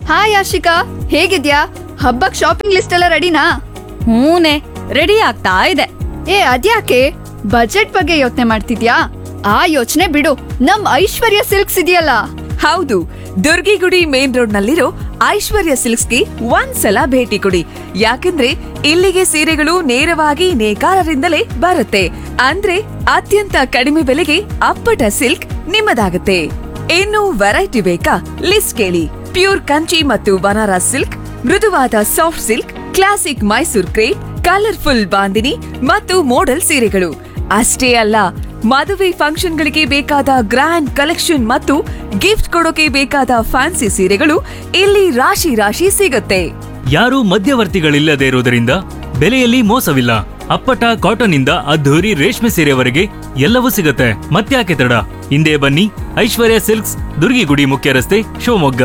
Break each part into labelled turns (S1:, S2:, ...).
S1: hi Ashika ಹೇಗಿದ್ಯಾ ಹಬ್ಬಕ್ shopping list ಎಲ್ಲ ರೆಡಿನಾ
S2: ಹೂನೆ ರೆಡಿ ಆಗ್ತಾ ಇದೆ
S1: ಏ ಅದ್ಯಾಕೆ ಬಜೆಟ್ ಬಗ್ಗೆ ಯೋಚನೆ ಮಾಡ್ತಿದ್ಯಾ ಆ ಯೋಚನೆ ಬಿಡು ನಮ್ ಐಶ್ವರ್ಯ ಸಿಲ್ಕ್ಸ್ ಇದೆಯಲ್ಲ
S3: ಹೌದು ದುರ್ಗಿಗುಡಿ ಮೇನ್ ರೋಡ್ ನಲ್ಲಿರೋ ಐಶ್ವರ್ಯ ಸಿಲ್ಕ್ಸ್ಗೆ ಒಂದ್ಸಲ ಭೇಟಿ ಕೊಡಿ ಯಾಕಂದ್ರೆ ಇಲ್ಲಿಗೆ ಸೀರೆಗಳು ನೇರವಾಗಿ ನೇಕಾರರಿಂದಲೇ ಬರುತ್ತೆ ಅಂದ್ರೆ ಅತ್ಯಂತ ಕಡಿಮೆ ಬೆಲೆಗೆ ಅಪ್ಪಟ ಸಿಲ್ಕ್ ನಿಮ್ಮದಾಗುತ್ತೆ ಇನ್ನು ವೆರೈಟಿ ಬೇಕಾ ಲಿಸ್ಟ್ ಕೇಳಿ ಪ್ಯೂರ್ ಕಂಚಿ ಮತ್ತು ಬನಾರಸ್ ಸಿಲ್ಕ್ ಮೃದುವಾದ soft silk classic Mysore crepe colourful bandhani ಮತ್ತು ಮೋಡಲ್ ಸೀರೆಗಳು ಅಷ್ಟೇ ಅಲ್ಲ ಮದುವೆ ಫಂಕ್ಷನ್ಗಳಿಗೆ ಬೇಕಾದ ಗ್ರ್ಯಾಂಡ್ ಕಲೆಕ್ಷನ್ ಮತ್ತು ಗಿಫ್ಟ್ ಕೊಡೋಕೆ ಬೇಕಾದ ಫ್ಯಾನ್ಸಿ ಸೀರೆಗಳು ಇಲ್ಲಿ ರಾಶಿ ರಾಶಿ ಸಿಗುತ್ತೆ
S4: ಯಾರೂ ಮಧ್ಯವರ್ತಿಗಳಿಲ್ಲದೆ ಇರುವುದರಿಂದ ಬೆಲೆಯಲ್ಲಿ ಮೋಸವಿಲ್ಲ ಅಪ್ಪಟ ಕಾಟನ್ ಇಂದ ಅದ್ಧೂರಿ ರೇಷ್ಮೆ ಸೀರೆವರೆಗೆ ಎಲ್ಲವೂ ಸಿಗುತ್ತೆ ಮತ್ತ್ಯಾಕೆ ತಡ ಹಿಂದೆ ಬನ್ನಿ ಐಶ್ವರ್ಯ ಸಿಲ್ಕ್ಸ್ ದುರ್ಗಿಗುಡಿ ಮುಖ್ಯ ರಸ್ತೆ ಶಿವಮೊಗ್ಗ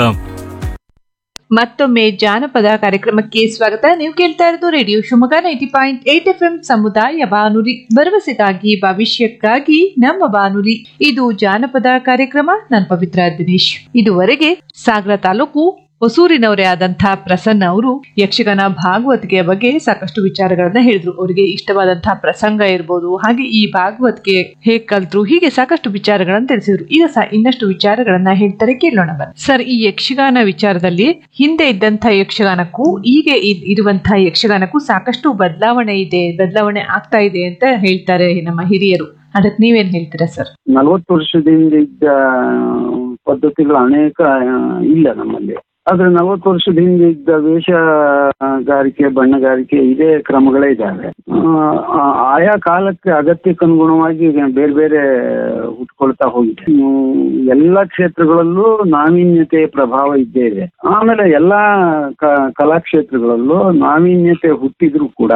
S5: ಮತ್ತೊಮ್ಮೆ ಜಾನಪದ ಕಾರ್ಯಕ್ರಮಕ್ಕೆ ಸ್ವಾಗತ ನೀವು ಕೇಳ್ತಾ ಇರೋದು radio Shivamogga ninety point eight F M ಸಮುದಾಯ ಬಾನುಲಿ ಭರವಸೆಗಾಗಿ ಭವಿಷ್ಯಕ್ಕಾಗಿ ನಮ್ಮ ಬಾನುಲಿ ಇದು ಜಾನಪದ ಕಾರ್ಯಕ್ರಮ ನಾನು ಪವಿತ್ರ ದಿನೇಶ್ ಇದುವರೆಗೆ ಸಾಗರ ತಾಲೂಕು ಹೊಸೂರಿನವರೇ ಆದಂತಹ ಪ್ರಸನ್ನ ಅವರು ಯಕ್ಷಗಾನ ಭಾಗವತಿಕೆಯ ಬಗ್ಗೆ ಸಾಕಷ್ಟು ವಿಚಾರಗಳನ್ನ ಹೇಳಿದ್ರು ಅವರಿಗೆ ಇಷ್ಟವಾದಂತಹ ಪ್ರಸಂಗ ಇರ್ಬೋದು ಹಾಗೆ ಈ ಭಾಗವತಿಕೆ ಹೇಗ್ ಕಲ್ತ್ರು ಹೀಗೆ ಸಾಕಷ್ಟು ವಿಚಾರಗಳನ್ನ ತಿಳಿಸಿದ್ರು ಈಗ ಸಹ ಇನ್ನಷ್ಟು ವಿಚಾರಗಳನ್ನ ಹೇಳ್ತಾರೆ ಕೇಳೋಣ ಬನ್ನಿ ಸರ್ ಈ ಯಕ್ಷಗಾನ ವಿಚಾರದಲ್ಲಿ ಹಿಂದೆ ಇದ್ದಂತಹ ಯಕ್ಷಗಾನಕ್ಕೂ ಈಗ ಇದ್- ಇರುವಂತಹ ಯಕ್ಷಗಾನಕ್ಕೂ ಸಾಕಷ್ಟು ಬದಲಾವಣೆ ಇದೆ ಬದಲಾವಣೆ ಆಗ್ತಾ ಇದೆ ಅಂತ ಹೇಳ್ತಾರೆ ನಮ್ಮ ಹಿರಿಯರು ಅದಕ್ಕೆ ನೀವೇನ್ ಹೇಳ್ತೀರಾ ಸರ್
S6: ನಲವತ್ತು ವರ್ಷದಿಂದ ಇದ್ದ ಪದ್ಧತಿಗಳು ಅನೇಕ ಆ, ಇಲ್ಲ ನಮ್ಮಲ್ಲಿ ಆದ್ರೆ ನಲವತ್ತು ವರ್ಷದ ಹಿಂದೆ ಇದ್ದ ವೇಷಗಾರಿಕೆ ಬಣ್ಣಗಾರಿಕೆ ಇದೇ ಕ್ರಮಗಳೇ ಇದ್ದಾವೆ ಆ, ಆಯಾ ಕಾಲಕ್ಕೆ ಅಗತ್ಯಕ್ಕೆ ಅನುಗುಣವಾಗಿ ಬೇರೆ ಬೇರೆ ಹುಟ್ಕೊಳ್ತಾ ಹೋಗಿದೆ ಹ್ಮ್, ಎಲ್ಲ ಕ್ಷೇತ್ರಗಳಲ್ಲೂ ನಾವೀನ್ಯತೆ ಪ್ರಭಾವ ಇದ್ದೇ ಇದೆ ಆಮೇಲೆ ಎಲ್ಲಾ ಕ- ಕಲಾಕ್ಷೇತ್ರಗಳಲ್ಲೂ ನಾವೀನ್ಯತೆ ಹುಟ್ಟಿದ್ರು ಕೂಡ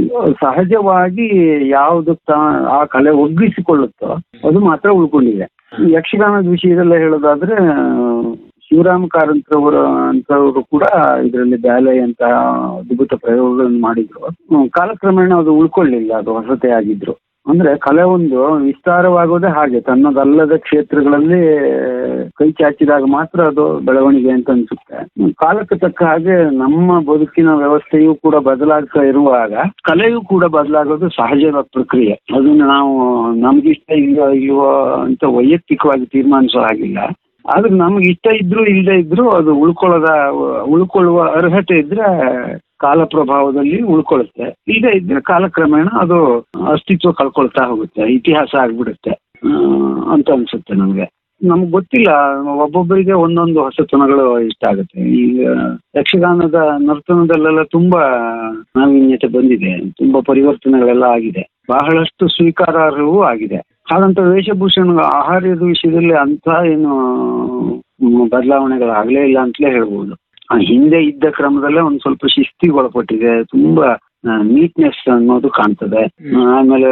S6: ಸಹಜವಾಗಿ ಯಾವುದು ಆ ಕಲೆ ಒಗ್ಗಿಸಿಕೊಳ್ಳುತ್ತೋ ಅದು ಮಾತ್ರ ಉಳ್ಕೊಂಡಿದೆ ಯಕ್ಷಗಾನದ ವಿಷಯದಲ್ಲೇ ಹೇಳೋದಾದ್ರೆ ಶಿವರಾಮ ಕಾರಂತರವರ ಅಂತವರು ಕೂಡ ಇದರಲ್ಲಿ ಬ್ಯಾಲೆ ಅಂತ ಅದ್ಭುತ ಪ್ರಯೋಗಗಳನ್ನು ಮಾಡಿದ್ರು ಹ್ಮ್, ಕಾಲಕ್ರಮೇಣ ಅದು ಉಳ್ಕೊಳ್ಳಿಲ್ಲ ಅದು ಹೊಸತೆ ಆಗಿದ್ರು ಅಂದ್ರೆ ಕಲೆ ಒಂದು ವಿಸ್ತಾರವಾಗೋದೇ ಹಾಗೆ ತನ್ನದಲ್ಲದ ಕ್ಷೇತ್ರಗಳಲ್ಲಿ ಕೈ ಚಾಚಿದಾಗ ಮಾತ್ರ ಅದು ಬೆಳವಣಿಗೆ ಅಂತ ಅನ್ಸುತ್ತೆ ಹ್ಮ್, ಕಾಲಕ್ಕೆ ತಕ್ಕ ಹಾಗೆ ನಮ್ಮ ಬದುಕಿನ ವ್ಯವಸ್ಥೆಯೂ ಕೂಡ ಬದಲಾಗ್ತಾ ಇರುವಾಗ ಕಲೆಯೂ ಕೂಡ ಬದಲಾಗೋದು ಸಹಜದ ಪ್ರಕ್ರಿಯೆ ಅದನ್ನ ನಾವು ನಮ್ಗಿಷ್ಟ ಇಲ್ಲ ಇಲ್ವೋ ಅಂತ ವೈಯಕ್ತಿಕವಾಗಿ ತೀರ್ಮಾನಿಸೋ ಹಾಗಿಲ್ಲ ಆದ್ರೆ ನಮ್ಗೆ ಇಷ್ಟ ಇದ್ರು ಇಲ್ಲದೆ ಇದ್ರು ಅದು ಉಳ್ಕೊಳ್ಳೋದ ಉಳ್ಕೊಳ್ಳುವ ಅರ್ಹತೆ ಇದ್ರೆ ಕಾಲ ಪ್ರಭಾವದಲ್ಲಿ ಉಳ್ಕೊಳ್ಳುತ್ತೆ ಇಲ್ಲದೆ ಇದ್ರೆ ಕಾಲಕ್ರಮೇಣ ಅದು ಅಸ್ತಿತ್ವ ಕಳ್ಕೊಳ್ತಾ ಹೋಗುತ್ತೆ ಇತಿಹಾಸ ಆಗ್ಬಿಡುತ್ತೆ ಆ, ಅಂತ ಅನ್ಸುತ್ತೆ ನಮ್ಗೆ ನಮ್ಗೆ ಗೊತ್ತಿಲ್ಲ ಒಬ್ಬೊಬ್ಬರಿಗೆ ಒಂದೊಂದು ಹೊಸತನಗಳು ಇಷ್ಟ ಆಗುತ್ತೆ ಈಗ ಯಕ್ಷಗಾನದ ನರ್ತನದಲ್ಲೆಲ್ಲ ತುಂಬಾ ನಾವೀನ್ಯತೆ ಬಂದಿದೆ ತುಂಬಾ ಪರಿವರ್ತನೆಗಳೆಲ್ಲ ಆಗಿದೆ ಬಹಳಷ್ಟು ಸ್ವೀಕಾರಾರ್ಹವೂ ಆಗಿದೆ ಹಾಗಂತ ವೇಷಭೂಷಣ ಆಹಾರ್ಯದ ವಿಷಯದಲ್ಲಿ ಅಂತ ಏನು ಮ್, ಬದಲಾವಣೆಗಳಾಗಲೇ ಇಲ್ಲ ಅಂತಲೇ ಹೇಳ್ಬೋದು ಆ, ಹಿಂದೆ ಇದ್ದ ಕ್ರಮದಲ್ಲೇ ಒಂದ್ ಸ್ವಲ್ಪ ಶಿಸ್ತಿಗೆ ಒಳಪಟ್ಟಿದೆ ತುಂಬಾ ನೀಟ್ನೆಸ್ ಅನ್ನೋದು ಕಾಣ್ತದೆ ಆಮೇಲೆ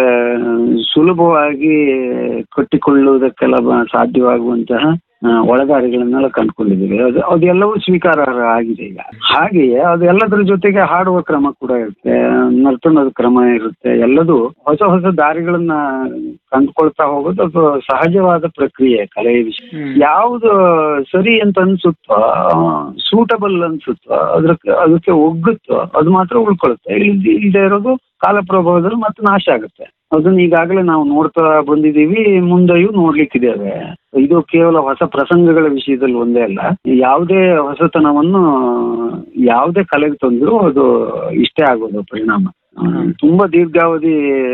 S6: ಸುಲಭವಾಗಿ ಕಟ್ಟಿಕೊಳ್ಳುವುದಕ್ಕೆಲ್ಲ ಬ- ಸಾಧ್ಯವಾಗುವಂತಹ ಆ, ಒಳದಾರಿಗಳನ್ನೆಲ್ಲ ಕಂಡುಕೊಂಡಿದ್ದೀವಿ ಅದು ಅದೆಲ್ಲವೂ ಸ್ವೀಕಾರಾರ್ಹ ಆಗಿದೆ ಈಗ ಹಾಗೆಯೇ ಅದೆಲ್ಲದರ ಜೊತೆಗೆ ಹಾಡುವ ಕ್ರಮ ಕೂಡ ಇರುತ್ತೆ ನರ್ತನದ ಕ್ರಮ ಇರುತ್ತೆ ಎಲ್ಲದೂ ಹೊಸ ಹೊಸ ದಾರಿಗಳನ್ನ ಕಂಡುಕೊಳ್ತಾ ಹೋಗೋದು ಅದು ಸಹಜವಾದ ಪ್ರಕ್ರಿಯೆ ಕಲೆಯ ವಿಷಯ ಯಾವುದು ಸರಿ ಅಂತ ಅನ್ಸುತ್ತೋ ಸೂಟಬಲ್ ಅನ್ಸುತ್ತೋ ಅದಕ್ಕೆ ಅದಕ್ಕೆ ಒಗ್ಗುತ್ತೋ ಅದು ಮಾತ್ರ ಉಳ್ಕೊಳುತ್ತೆ ಇಲ್ದೆ ಇಲ್ಲದೆ ಇರೋದು ಕಾಲ ಪ್ರಭಾವದಲ್ಲಿ ಮತ್ತೆ ನಾಶ ಆಗುತ್ತೆ ಅದನ್ನ ಈಗಾಗಲೇ ನಾವು ನೋಡ್ತಾ ಬಂದಿದ್ದೀವಿ ಮುಂದೆಯೂ ನೋಡ್ಲಿಕ್ಕಿದ್ದೇವೆ ಇದು ಕೇವಲ ಹೊಸ ಪ್ರಸಂಗಗಳ ವಿಷಯದಲ್ಲಿ ಒಂದೇ ಅಲ್ಲ ಯಾವುದೇ ಹೊಸತನವನ್ನು ಯಾವುದೇ ಕಲೆಗೆ ತಂದ್ರು ಅದು ಇಷ್ಟೇ ಆಗೋದು ಪರಿಣಾಮ ಆ, ತುಂಬಾ ದೀರ್ಘಾವಧಿ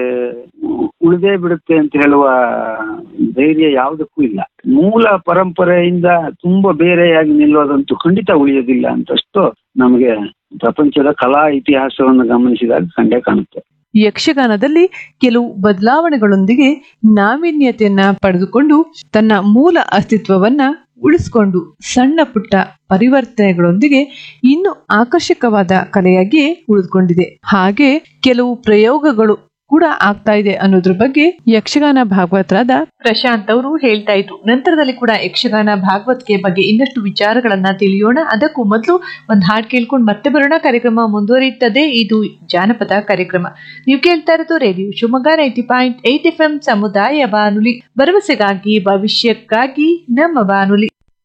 S6: ಉಳಿದೇ ಬಿಡುತ್ತೆ ಅಂತ ಹೇಳುವ ಧೈರ್ಯ ಯಾವುದಕ್ಕೂ ಇಲ್ಲ ಮೂಲ ಪರಂಪರೆಯಿಂದ ತುಂಬಾ ಬೇರೆಯಾಗಿ ನಿಲ್ಲೋದಂತೂ ಖಂಡಿತ ಉಳಿಯೋದಿಲ್ಲ ಅಂತಷ್ಟು ನಮಗೆ ಪ್ರಪಂಚದ ಕಲಾ ಇತಿಹಾಸವನ್ನು ಗಮನಿಸಿದಾಗ ಕಂಡೇ ಕಾಣುತ್ತೆ
S5: ಯಕ್ಷಗಾನದಲ್ಲಿ ಕೆಲವು ಬದಲಾವಣೆಗಳೊಂದಿಗೆ ನಾವೀನ್ಯತೆಯನ್ನ ಪಡೆದುಕೊಂಡು ತನ್ನ ಮೂಲ ಅಸ್ತಿತ್ವವನ್ನ ಉಳಿಸ್ಕೊಂಡು ಸಣ್ಣ ಪುಟ್ಟ ಪರಿವರ್ತನೆಗಳೊಂದಿಗೆ ಇನ್ನು ಆಕರ್ಷಕವಾದ ಕಲೆಯಾಗಿ ಉಳಿದುಕೊಂಡಿದೆ ಹಾಗೆ ಕೆಲವು ಪ್ರಯೋಗಗಳು ಕೂಡ ಆಗ್ತಾ ಇದೆ ಅನ್ನೋದ್ರ ಬಗ್ಗೆ ಯಕ್ಷಗಾನ ಭಾಗವತರಾದ ಪ್ರಶಾಂತ್ ಅವರು ಹೇಳ್ತಾ ಇದ್ರು ನಂತರದಲ್ಲಿ ಕೂಡ ಯಕ್ಷಗಾನ ಭಾಗವತಿಕೆ ಬಗ್ಗೆ ಇನ್ನಷ್ಟು ವಿಚಾರಗಳನ್ನ ತಿಳಿಯೋಣ ಅದಕ್ಕೂ ಮೊದಲು ಒಂದ್ ಹಾಡ್ ಕೇಳ್ಕೊಂಡು ಮತ್ತೆ ಬರೋಣ ಕಾರ್ಯಕ್ರಮ ಮುಂದುವರಿಯುತ್ತದೆ ಇದು ಜಾನಪದ ಕಾರ್ಯಕ್ರಮ ನೀವು ಕೇಳ್ತಾ ಇರೋದು radio Shivamogga ninety point eight F M ಸಮುದಾಯ ಬಾನುಲಿ ಭರವಸೆಗಾಗಿ ಭವಿಷ್ಯಕ್ಕಾಗಿ ನಮ್ಮ ಬಾನುಲಿ